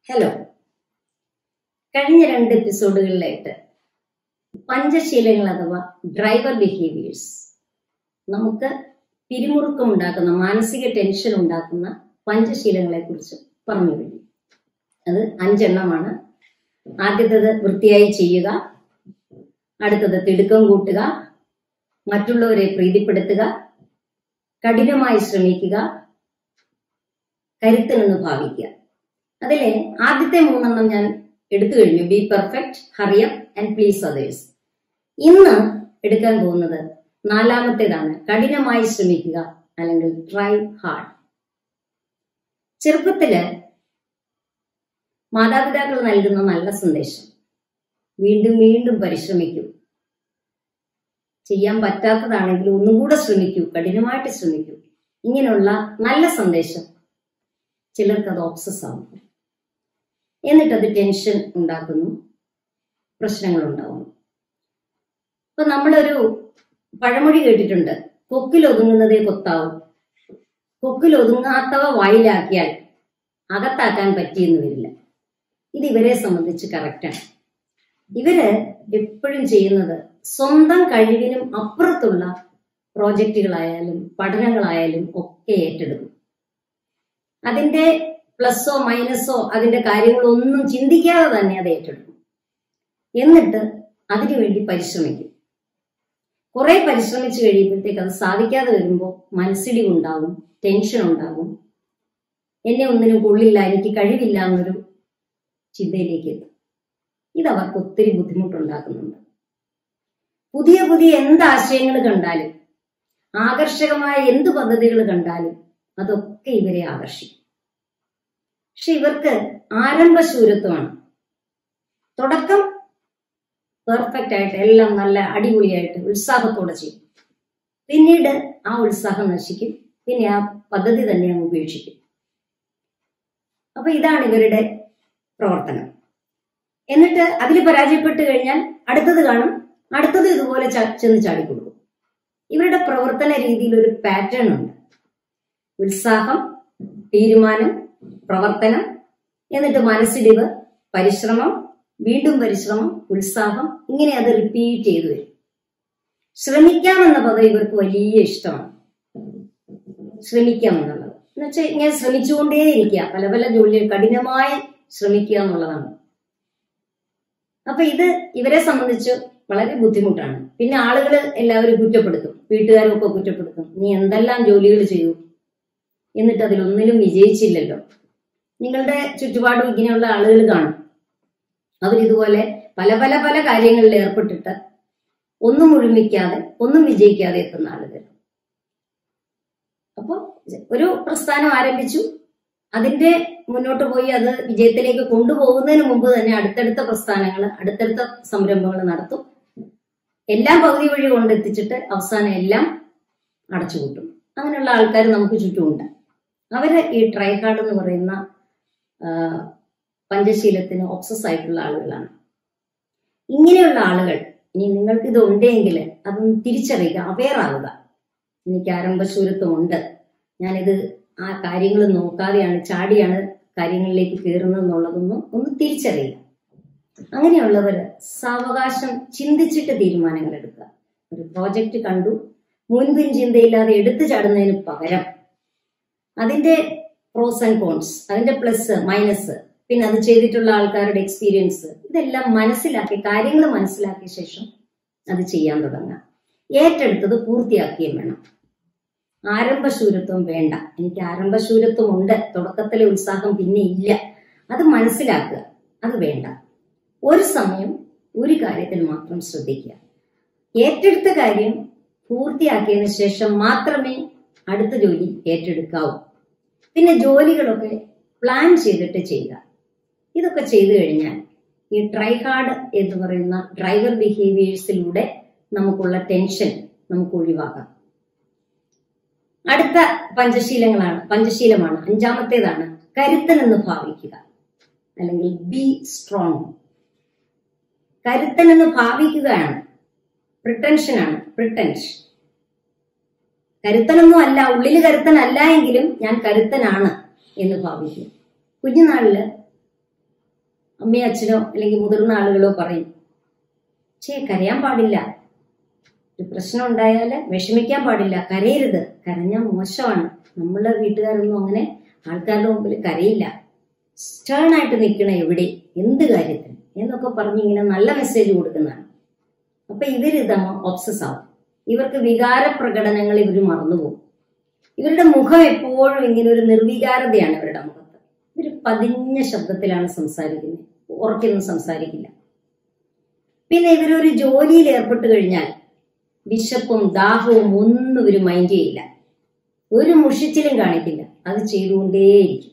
hello കഴിഞ്ഞ രണ്ട് എപ്പിസോഡുകളിലായിട്ട് പഞ്ചശീലങ്ങൾ അഥവാ ഡ്രൈവർ ബിഹേവിയേഴ്സ് നമുക്ക് പിരിമുറുക്കം ഉണ്ടാക്കുന്ന മാനസിക ടെൻഷൻ ഉണ്ടാക്കുന്ന പഞ്ചശീലങ്ങളെ കുറിച്ച് പറഞ്ഞു കഴിഞ്ഞു അത് അഞ്ചെണ്ണമാണ് ആദ്യത്തേത് വൃത്തിയായി ചെയ്യുക അടുത്തത് തിടുക്കം കൂട്ടുക മറ്റുള്ളവരെ പ്രീതിപ്പെടുത്തുക കഠിനമായി ശ്രമിക്കുക കരുത്തനെന്ന് ഭാവിക്കുക അതിലെ ആദ്യത്തെ മൂന്നെണ്ണം ഞാൻ എടുത്തു കഴിഞ്ഞു be perfect hurry up and please others ഇന്ന് എടുക്കാൻ പോകുന്നത് നാലാമത്തേതാണ് കഠിനമായി ശ്രമിക്കുക അല്ലെങ്കിൽ ട്രൈ ഹാർഡ് ചെറുപ്പത്തില് മാതാപിതാക്കൾ നൽകുന്ന നല്ല സന്ദേശം വീണ്ടും വീണ്ടും പരിശ്രമിക്കൂ ചെയ്യാൻ പറ്റാത്തതാണെങ്കിൽ ഒന്നും കൂടെ ശ്രമിക്കൂ കഠിനമായിട്ട് ശ്രമിക്കൂ ഇങ്ങനെയുള്ള നല്ല സന്ദേശം ചിലർക്ക് അത് ഓപ്സസ് ആവും എന്നിട്ട് അത് ടെൻഷൻ ഉണ്ടാക്കുന്നു പ്രശ്നങ്ങൾ ഉണ്ടാവുന്നു ഇപ്പൊ നമ്മളൊരു പഴമൊഴി കേട്ടിട്ടുണ്ട് കൊക്കിൽ ഒതുങ്ങുന്നതേ കൊത്താവും കൊക്കിൽ ഒതുങ്ങാത്തവ വായിലാക്കിയാൽ അകത്താക്കാൻ പറ്റിയെന്ന് വരില്ല ഇത് ഇവരെ സംബന്ധിച്ച് കറക്റ്റാണ് ഇവര് എപ്പോഴും ചെയ്യുന്നത് സ്വന്തം കഴിവിനും അപ്പുറത്തുള്ള പ്രോജക്റ്റുകളായാലും പഠനങ്ങളായാലും ഒക്കെ ഏറ്റെടുക്കും അതിന്റെ പ്ലസ്സോ മൈനസോ അതിന്റെ കാര്യങ്ങളൊന്നും ചിന്തിക്കാതെ തന്നെ അത് ഏറ്റെടുക്കും എന്നിട്ട് അതിനുവേണ്ടി പരിശ്രമിക്കും കുറെ പരിശ്രമിച്ചു കഴിയുമ്പോഴത്തേക്ക് അത് സാധിക്കാതെ വരുമ്പോൾ മനസ്സിടിവുണ്ടാവും ടെൻഷൻ ഉണ്ടാകും എന്നെ ഒന്നിനും കൊള്ളില്ല എനിക്ക് കഴിവില്ല എന്നൊരു ചിന്തയിലേക്ക് എത്തും ഇത് അവർക്ക് ഒത്തിരി ബുദ്ധിമുട്ടുണ്ടാക്കുന്നുണ്ട് പുതിയ പുതിയ എന്ത് ആശയങ്ങൾ കണ്ടാലും ആകർഷകമായ എന്ത് പദ്ധതികൾ കണ്ടാലും അതൊക്കെ ഇവരെ ആകർഷിക്കും പക്ഷെ ഇവർക്ക് ആരംഭശൂരത്വമാണ് തുടക്കം പെർഫെക്റ്റ് ആയിട്ട് എല്ലാം നല്ല അടിപൊളിയായിട്ട് ഉത്സാഹത്തോടെ ചെയ്യും പിന്നീട് ആ ഉത്സാഹം നശിക്കും പിന്നെ ആ പദ്ധതി തന്നെ അങ്ങ് ഉപേക്ഷിക്കും അപ്പൊ ഇതാണ് ഇവരുടെ പ്രവർത്തനം എന്നിട്ട് അതിൽ പരാജയപ്പെട്ട് കഴിഞ്ഞാൽ അടുത്തത് കാണും അടുത്തത് ഇതുപോലെ ചെന്ന് ചാടിക്കൊടുക്കും ഇവരുടെ പ്രവർത്തന രീതിയിൽ ഒരു പാറ്റേൺ ഉണ്ട് ഉത്സാഹം തീരുമാനം പ്രവർത്തനം എന്നിട്ട് മനസ്സിടിവ് പരിശ്രമം വീണ്ടും പരിശ്രമം ഉത്സാഹം ഇങ്ങനെ അത് റിപ്പീറ്റ് ചെയ്തു വരും ശ്രമിക്കാമെന്ന പദം ഇവർക്ക് വലിയ ഇഷ്ടമാണ് ശ്രമിക്കാം എന്നുള്ളത് എന്നുവെച്ചാൽ ഇങ്ങനെ ശ്രമിച്ചുകൊണ്ടേയിരിക്കുക പല പല ജോലികൾ കഠിനമായി ശ്രമിക്കുക എന്നുള്ളതാണ് അപ്പൊ ഇത് ഇവരെ സംബന്ധിച്ച് വളരെ ബുദ്ധിമുട്ടാണ് പിന്നെ ആളുകൾ എല്ലാവരും കുറ്റപ്പെടുത്തും വീട്ടുകാരൊക്കെ കുറ്റപ്പെടുത്തും നീ എന്തെല്ലാം ജോലികൾ ചെയ്തു എന്നിട്ട് അതിലൊന്നിലും വിജയിച്ചില്ലല്ലോ നിങ്ങളുടെ ചുറ്റുപാടും ഇങ്ങനെയുള്ള ആളുകൾ കാണും അവരിതുപോലെ പല പല പല കാര്യങ്ങളിൽ ഏർപ്പെട്ടിട്ട് ഒന്നും മുഴുമിക്കാതെ ഒന്നും വിജയിക്കാതെ എത്തുന്ന ആളുകൾ അപ്പോൾ ഒരു പ്രസ്ഥാനം ആരംഭിച്ചു അതിന്റെ മുന്നോട്ട് പോയി അത് വിജയത്തിലേക്ക് കൊണ്ടുപോകുന്നതിന് മുമ്പ് തന്നെ അടുത്തടുത്ത പ്രസ്ഥാനങ്ങൾ അടുത്തടുത്ത സംരംഭങ്ങൾ നടത്തും എല്ലാം പകുതി വഴി കൊണ്ടെത്തിച്ചിട്ട് അവസാനം എല്ലാം അടച്ചുപൂട്ടും അങ്ങനെയുള്ള ആൾക്കാർ നമുക്ക് ചുറ്റുമുണ്ട് അവര് ഈ ട്രൈഹാർഡ് എന്ന് പറയുന്ന പഞ്ചശീലത്തിന് ഒബ്സസ് ആയിട്ടുള്ള ആളുകളാണ് ഇങ്ങനെയുള്ള ആളുകൾ ഇനി നിങ്ങൾക്ക് ഇത് ഉണ്ടെങ്കിൽ അതൊന്ന് തിരിച്ചറിയുക അവെയർ ആവുക എനിക്ക് ആരംഭശൂരത്വമുണ്ട് ഞാനിത് ആ കാര്യങ്ങൾ നോക്കാതെയാണ് ചാടിയാണ് കാര്യങ്ങളിലേക്ക് കയറുന്നത് എന്നുള്ളതൊന്നും ഒന്ന് തിരിച്ചറിയുക അങ്ങനെയുള്ളവര് സാവകാശം ചിന്തിച്ചിട്ട് തീരുമാനങ്ങൾ എടുക്കുക ഒരു പ്രോജക്റ്റ് കണ്ടു മുൻപിൻ ചിന്തയില്ലാതെ എടുത്തു ചാടുന്നതിന് പകരം അതിന്റെ പ്രോസ് ആൻഡ് കോൺസ് അതിന്റെ പ്ലസ് മൈനസ് പിന്നെ അത് ചെയ്തിട്ടുള്ള ആൾക്കാരുടെ എക്സ്പീരിയൻസ് ഇതെല്ലാം മനസ്സിലാക്കി കാര്യങ്ങൾ മനസ്സിലാക്കിയ ശേഷം അത് ചെയ്യാൻ തുടങ്ങുക ഏറ്റെടുത്തത് പൂർത്തിയാക്കുകയും വേണം ആരംഭശൂരത്വം വേണ്ട എനിക്ക് ആരംഭശൂരത്വം ഉണ്ട് തുടക്കത്തിലെ ഉത്സാഹം പിന്നെ ഇല്ല അത് മനസ്സിലാക്കുക അത് വേണ്ട ഒരു സമയം ഒരു കാര്യത്തിൽ മാത്രം ശ്രദ്ധിക്കുക ഏറ്റെടുത്ത കാര്യം പൂർത്തിയാക്കിയതിനു ശേഷം മാത്രമേ അടുത്ത ജോലി ഏറ്റെടുക്കാവൂ പിന്നെ ജോലികളൊക്കെ പ്ലാൻ ചെയ്തിട്ട് ചെയ്യുക ഇതൊക്കെ ചെയ്തു കഴിഞ്ഞാൽ ഈ ട്രൈഹാർഡ് എന്ന് പറയുന്ന ഡ്രൈവർ ബിഹേവിയേഴ്സിലൂടെ നമുക്കുള്ള ടെൻഷൻ നമുക്ക് ഒഴിവാക്കാം അടുത്ത പഞ്ചശീലങ്ങളാണ് പഞ്ചശീലമാണ് അഞ്ചാമത്തേതാണ് കരുത്തനെന്ന് ഭാവിക്കുക അല്ലെങ്കിൽ ബി സ്ട്രോങ് കരുത്തനെന്ന് ഭാവിക്കുകയാണ് പ്രിട്ടൻഷനാണ് പ്രിട്ടൻഷൻ കരുത്തനൊന്നും അല്ല ഉള്ളിൽ കരുത്തനല്ല എങ്കിലും ഞാൻ കരുത്തനാണ് എന്ന് ഭാവിക്കും കുഞ്ഞുനാളില് അമ്മയോ അച്ഛനോ അല്ലെങ്കിൽ മുതിർന്ന ആളുകളോ പറയും ചേ കരയാൻ പാടില്ല ഒരു പ്രശ്നം ഉണ്ടായാൽ വിഷമിക്കാൻ പാടില്ല കരയരുത് കരഞ്ഞാൽ മോശമാണ് നമ്മളെ വീട്ടുകാരൊന്നും അങ്ങനെ ആൾക്കാരുടെ മുമ്പിൽ കരയില്ല സ്റ്റേൺ ആയിട്ട് നിൽക്കണം എവിടെ എന്ത് കാര്യത്തിന് എന്നൊക്കെ പറഞ്ഞ് ഇങ്ങനെ നല്ല മെസ്സേജ് കൊടുക്കുന്നതാണ് അപ്പൊ ഇവരിതങ്ങ് ഒബ്സസ് ആവും ഇവർക്ക് വികാര പ്രകടനങ്ങൾ ഇവർ മറന്നുപോകും ഇവരുടെ മുഖം എപ്പോഴും ഇങ്ങനെ ഒരു നിർവികാരതയാണ് ഇവരുടെ മുഖത്ത് ഇവർ പതിഞ്ഞ ശബ്ദത്തിലാണ് സംസാരിക്കുന്നത് ഉറക്കൊന്നും സംസാരിക്കില്ല പിന്നെ ഇവരൊരു ജോലിയിൽ ഏർപ്പെട്ട് കഴിഞ്ഞാൽ വിശപ്പും ദാഹവും ഒന്നും ഇവർ മൈൻഡ് ചെയ്യില്ല ഒരു മുഷിച്ചിലും കാണിക്കില്ല അത് ചെയ്തുകൊണ്ടേയിരിക്കും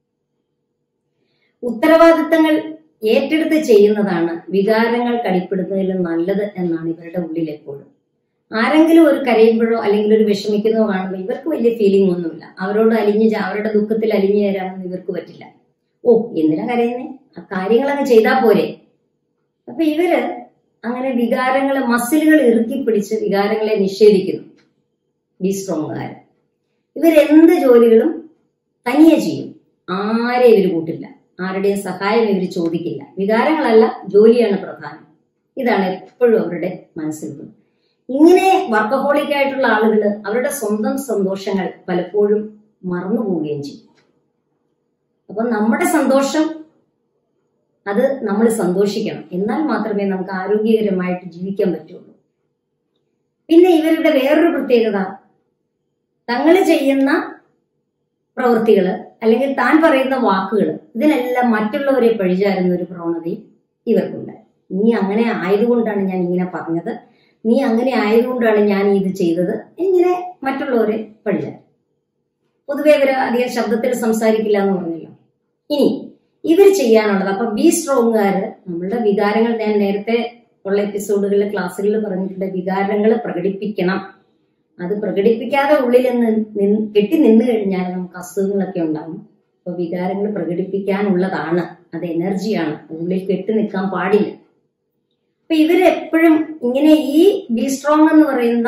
ഉത്തരവാദിത്തങ്ങൾ ഏറ്റെടുത്ത് ചെയ്യുന്നതാണ് വികാരങ്ങൾ കടിപ്പെടുന്നതിൽ നല്ലത് എന്നാണ് ഇവരുടെ ഉള്ളിൽ എപ്പോഴും ആരെങ്കിലും ഒരു കരയുമ്പോഴോ അല്ലെങ്കിൽ ഒരു വിഷമിക്കുന്നോ കാണുമ്പോൾ ഇവർക്ക് വലിയ ഫീലിംഗ് ഒന്നുമില്ല അവരോട് അലിഞ്ഞ് ചേ- അവരുടെ ദുഃഖത്തിൽ അലിഞ്ഞു ചേരാനൊന്നും ഇവർക്ക് പറ്റില്ല ഓ എന്തിനാ കരയുന്നേ ആ കാര്യങ്ങളങ്ങ് ചെയ്താൽ പോരെ അപ്പൊ ഇവര് അങ്ങനെ വികാരങ്ങളെ മസിലുകൾ ഇറുക്കി പിടിച്ച് വികാരങ്ങളെ നിഷേധിക്കുന്നു ബി സ്ട്രോങ്ങുകാർ ഇവരെന്ത് ജോലികളും തനിയെ ചെയ്യും ആരെ ഇവർ കൂട്ടില്ല ആരുടെയും സഹായം ഇവർ ചോദിക്കില്ല വികാരങ്ങളല്ല ജോലിയാണ് പ്രധാനം ഇതാണ് എപ്പോഴും അവരുടെ മനസ്സിലുള്ളത് ഇങ്ങനെ വർക്കഹോളിക് ആയിട്ടുള്ള ആളുകൾ അവരുടെ സ്വന്തം സന്തോഷങ്ങൾ പലപ്പോഴും മറന്നു പോവുകയും ചെയ്യും അപ്പൊ നമ്മുടെ സന്തോഷം അത് നമ്മൾ സന്തോഷിക്കണം എന്നാൽ മാത്രമേ നമുക്ക് ആരോഗ്യകരമായിട്ട് ജീവിക്കാൻ പറ്റുള്ളൂ പിന്നെ ഇവരുടെ വേറൊരു പ്രത്യേകത തങ്ങൾ ചെയ്യുന്ന പ്രവൃത്തികൾ അല്ലെങ്കിൽ താൻ പറയുന്ന വാക്കുകൾ ഇതിനെല്ലാം മറ്റുള്ളവരെ പഴിചാരുന്ന ഒരു പ്രവണതയും ഇവർക്കുണ്ട് നീ അങ്ങനെ ആയതുകൊണ്ടാണ് ഞാൻ ഇങ്ങനെ പറഞ്ഞത് നീ അങ്ങനെ ആയതുകൊണ്ടാണ് ഞാൻ ഇത് ചെയ്തത് ഇങ്ങനെ മറ്റുള്ളവരെ പഴിചാരും പൊതുവെ ഇവർ അധികം ശബ്ദത്തിൽ സംസാരിക്കില്ല എന്ന് പറഞ്ഞല്ലോ ഇനി ഇവർ ചെയ്യാനുള്ളത് അപ്പൊ ബി സ്ട്രോങ്ങുകാര് നമ്മളുടെ വികാരങ്ങൾ ഞാൻ നേരത്തെ ഉള്ള എപ്പിസോഡുകളിൽ ക്ലാസ്സുകളിൽ പറഞ്ഞിട്ടുണ്ട് വികാരങ്ങൾ പ്രകടിപ്പിക്കണം അത് പ്രകടിപ്പിക്കാതെ ഉള്ളിൽ നിന്ന് നിന്ന് കെട്ടി നിന്ന് കഴിഞ്ഞാൽ നമുക്ക് അസുഖങ്ങളൊക്കെ ഉണ്ടാകും അപ്പൊ വികാരങ്ങൾ പ്രകടിപ്പിക്കാനുള്ളതാണ് അത് എനർജിയാണ് അത് ഉള്ളിൽ കെട്ടി നിൽക്കാൻ പാടില്ല അപ്പൊ ഇവര് എപ്പോഴും ഇങ്ങനെ ഈ ബി സ്ട്രോങ് എന്ന് പറയുന്ന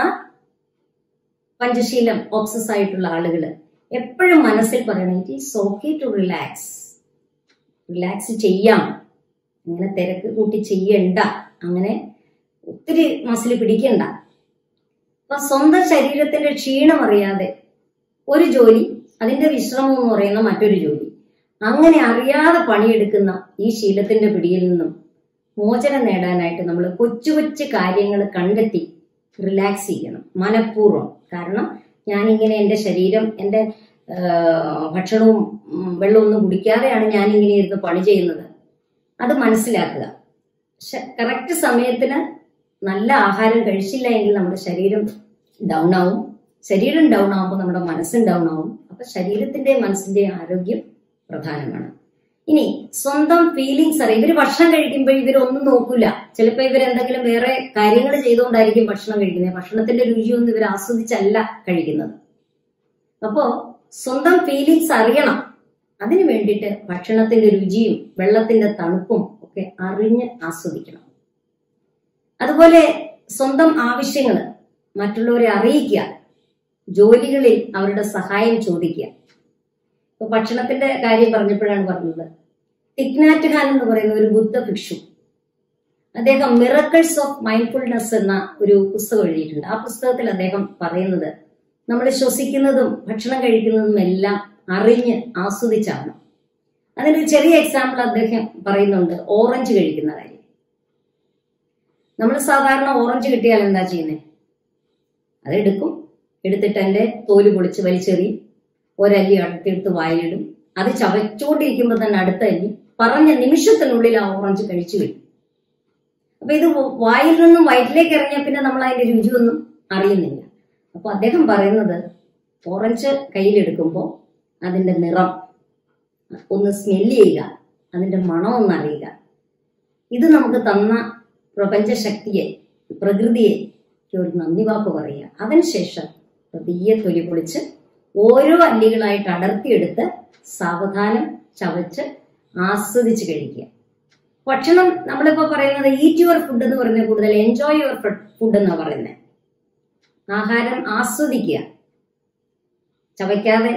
പഞ്ചശീലം ഓക്സസ് ആയിട്ടുള്ള ആളുകൾ എപ്പോഴും മനസ്സിൽ പറയണം it is okay to relax relax ചെയ്യാം അങ്ങനെ തിരക്ക് കൂട്ടി ചെയ്യണ്ട അങ്ങനെ ഒത്തിരി മസിൽ പിടിക്കണ്ട അപ്പൊ സ്വന്തം ശരീരത്തിന്റെ ക്ഷീണം അറിയാതെ ഒരു ജോലി അതിന്റെ വിശ്രമം എന്ന് പറയുന്ന മറ്റൊരു ജോലി അങ്ങനെ അറിയാതെ പണിയെടുക്കുന്ന ഈ ശീലത്തിന്റെ പിടിയിൽ നിന്നും മോചനം നേടാനായിട്ട് നമ്മൾ കൊച്ചു കൊച്ചു കാര്യങ്ങൾ കണ്ടെത്തി റിലാക്സ് ചെയ്യണം മനഃപൂർവ്വം കാരണം ഞാനിങ്ങനെ എൻ്റെ ശരീരം എൻ്റെ ആ, ഭക്ഷണവും ഉം, വെള്ളവും ഒന്നും കുടിക്കാതെയാണ് ഞാനിങ്ങനെ ഇരുന്ന് പണി ചെയ്യുന്നത് അത് മനസ്സിലാക്കുക കറക്റ്റ് സമയത്തിന് നല്ല ആഹാരം കഴിച്ചില്ല എങ്കിൽ നമ്മുടെ ശരീരം ഡൗൺ ആവും ശരീരം ഡൗൺ ആവുമ്പോൾ നമ്മുടെ മനസ്സും ഡൗൺ ആവും അപ്പൊ ശരീരത്തിന്റെയും മനസ്സിന്റെയും ആരോഗ്യം പ്രധാനമാണ് ഇനി സ്വന്തം ഫീലിങ്സ് അറിയാം ഇവര് ഭക്ഷണം കഴിക്കുമ്പോൾ ഇവരൊന്നും നോക്കൂല ചിലപ്പോൾ ഇവരെന്തെങ്കിലും വേറെ കാര്യങ്ങൾ ചെയ്തുകൊണ്ടായിരിക്കും ഭക്ഷണം കഴിക്കുന്നത് ഭക്ഷണത്തിന്റെ രുചിയൊന്നും ഇവർ ആസ്വദിച്ചല്ല കഴിക്കുന്നത് അപ്പോ സ്വന്തം ഫീലിങ്സ് അറിയണം അതിനു വേണ്ടിയിട്ട് ഭക്ഷണത്തിന്റെ രുചിയും വെള്ളത്തിന്റെ തണുപ്പും ഒക്കെ അറിഞ്ഞ് ആസ്വദിക്കണം അതുപോലെ സ്വന്തം ആവശ്യങ്ങൾ മറ്റുള്ളവരെ അറിയിക്കുക ജോലികളിൽ അവരുടെ സഹായം ചോദിക്കുക ഇപ്പൊ ഭക്ഷണത്തിന്റെ കാര്യം പറഞ്ഞപ്പോഴാണ് പറഞ്ഞത് തിക്നാറ്റ് ഖാൻ എന്ന് പറയുന്ന ഒരു ബുദ്ധ ഭിക്ഷു അദ്ദേഹം മിറക്കിൾസ് ഓഫ് മൈൻഡ്ഫുൾനെസ് എന്ന ഒരു പുസ്തകം എഴുതിയിട്ടുണ്ട് ആ പുസ്തകത്തിൽ അദ്ദേഹം പറയുന്നത് നമ്മൾ ശ്വസിക്കുന്നതും ഭക്ഷണം കഴിക്കുന്നതും എല്ലാം അറിഞ്ഞ് ആസ്വദിച്ചാണ് അതിനൊരു ചെറിയ എക്സാമ്പിൾ അദ്ദേഹം പറയുന്നുണ്ട് ഓറഞ്ച് കഴിക്കുന്ന കാര്യം നമ്മൾ സാധാരണ ഓറഞ്ച് കിട്ടിയാൽ എന്താ ചെയ്യുന്നത് അതെടുക്കും എടുത്തിട്ട് അതിന്റെ തോല് പൊളിച്ച് വലിച്ചെറിയും ഒരല്ലി അടുത്തെടുത്ത് വായിലിടും അത് ചവച്ചുകൊണ്ടിരിക്കുമ്പോൾ തന്നെ അടുത്ത അല്ലി പറഞ്ഞ നിമിഷത്തിനുള്ളിൽ ആ ഓറഞ്ച് കഴിച്ചു വരും അപ്പൊ ഇത് വായിൽ നിന്നും വയറ്റിലേക്ക് ഇറങ്ങിയ പിന്നെ നമ്മൾ അതിന്റെ രുചിയൊന്നും അറിയുന്നില്ല അപ്പൊ അദ്ദേഹം പറയുന്നത് ഓറഞ്ച് കയ്യിലെടുക്കുമ്പോൾ അതിന്റെ നിറം ഒന്ന് സ്മെല്ല് ചെയ്യുക അതിന്റെ മണം ഒന്ന് അറിയുക ഇത് നമുക്ക് തന്ന പ്രപഞ്ച ശക്തിയെ പ്രകൃതിയെ ഒരു നന്ദി വാക്ക് പറയുക അതിനുശേഷം പതിയെ തൊലി പൊളിച്ച് ഓരോ അല്ലികളായിട്ട് അടർത്തിയെടുത്ത് സാവധാനം ചവച്ച് ആസ്വദിച്ച് കഴിക്കുക ഭക്ഷണം നമ്മളിപ്പോ പറയുന്നത് ഈറ്റ് യുവർ ഫുഡ് എന്ന് പറയുന്നത് കൂടുതൽ എൻജോയ് യുവർ ഫുഡ് എന്നാ പറയുന്നത് ആഹാരം ആസ്വദിക്കുക ചവയ്ക്കാതെ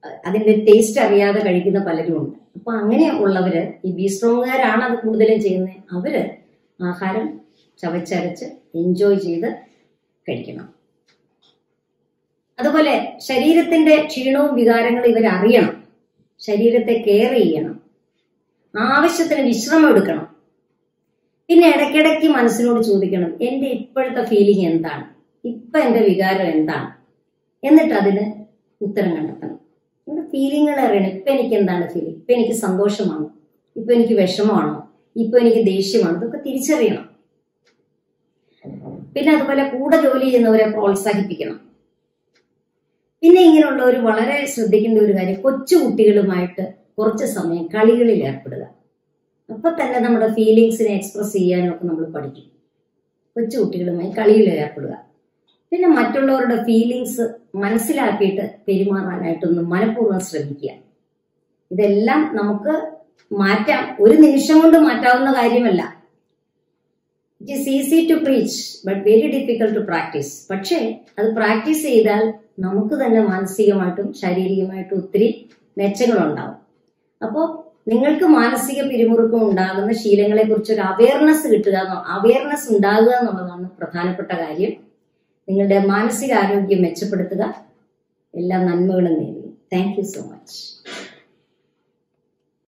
അതിന്റെ ടേസ്റ്റ് അറിയാതെ കഴിക്കുന്ന പലരും ഉണ്ട് അപ്പൊ അങ്ങനെ ഉള്ളവര് ഈ ബി സ്ട്രോങ്ങുകാരാണ് അത് കൂടുതലും ചെയ്യുന്നത് അവര് ആഹാരം ചവച്ചരച്ച് എൻജോയ് ചെയ്ത് കഴിക്കണം അതുപോലെ ശരീരത്തിന്റെ ക്ഷീണവും വികാരങ്ങളും ഇവർ അറിയണം ശരീരത്തെ കെയർ ചെയ്യണം ആവശ്യത്തിന് വിശ്രമം എടുക്കണം പിന്നെ ഇടയ്ക്കിടയ്ക്ക് മനസ്സിനോട് ചോദിക്കണം എന്റെ ഇപ്പോഴത്തെ ഫീലിംഗ് എന്താണ് ഇപ്പൊ എന്റെ വികാരം എന്താണ് എന്നിട്ട് അതിന് ഉത്തരം കണ്ടെത്തണം എന്റെ ഫീലിങ്ങുകൾ അറിയണം ഇപ്പൊ എനിക്ക് എന്താണ് ഫീലിംഗ് ഇപ്പൊ എനിക്ക് സന്തോഷമാണോ ഇപ്പൊ എനിക്ക് വിഷമമാണോ ഇപ്പൊ എനിക്ക് ദേഷ്യമാണോ ഇതൊക്കെ തിരിച്ചറിയണം പിന്നെ അതുപോലെ കൂടെ ജോലി ചെയ്യുന്നവരെ പ്രോത്സാഹിപ്പിക്കണം പിന്നെ ഇങ്ങനെയുള്ളവർ വളരെ ശ്രദ്ധിക്കേണ്ട ഒരു കാര്യം കൊച്ചു കുട്ടികളുമായിട്ട് കുറച്ച് സമയം കളികളിൽ ഏർപ്പെടുക അപ്പൊ തന്നെ നമ്മുടെ ഫീലിങ്സിനെ എക്സ്പ്രസ് ചെയ്യാനും ഒക്കെ നമ്മൾ പഠിക്കും കൊച്ചു കുട്ടികളുമായി കളിയിൽ ഏർപ്പെടുക പിന്നെ മറ്റുള്ളവരുടെ ഫീലിങ്സ് മനസ്സിലാക്കിയിട്ട് പെരുമാറാനായിട്ടൊന്ന് മനഃപൂർവ്വം ശ്രമിക്കുക ഇതെല്ലാം നമുക്ക് മാറ്റാം ഒരു നിമിഷം കൊണ്ട് മാറ്റാവുന്ന കാര്യമല്ല it is easy to preach but very difficult to practise പക്ഷേ അത് പ്രാക്ടീസ് ചെയ്താൽ നമുക്ക് തന്നെ മാനസികമായിട്ടും ശാരീരികമായിട്ടും ഒത്തിരി മെച്ചങ്ങളുണ്ടാവും അപ്പോൾ നിങ്ങൾക്ക് മാനസിക പിരിമുറുക്കം ഉണ്ടാകുന്ന ശീലങ്ങളെ കുറിച്ച് ഒരു അവയർനെസ് കിട്ടുക അവയർനെസ് ഉണ്ടാകുക എന്നുള്ളതാണ് പ്രധാനപ്പെട്ട കാര്യം നിങ്ങളുടെ മാനസികാരോഗ്യം മെച്ചപ്പെടുത്തുക എല്ലാ നന്മകളും നേരുന്നു താങ്ക് യു സോ മച്ച്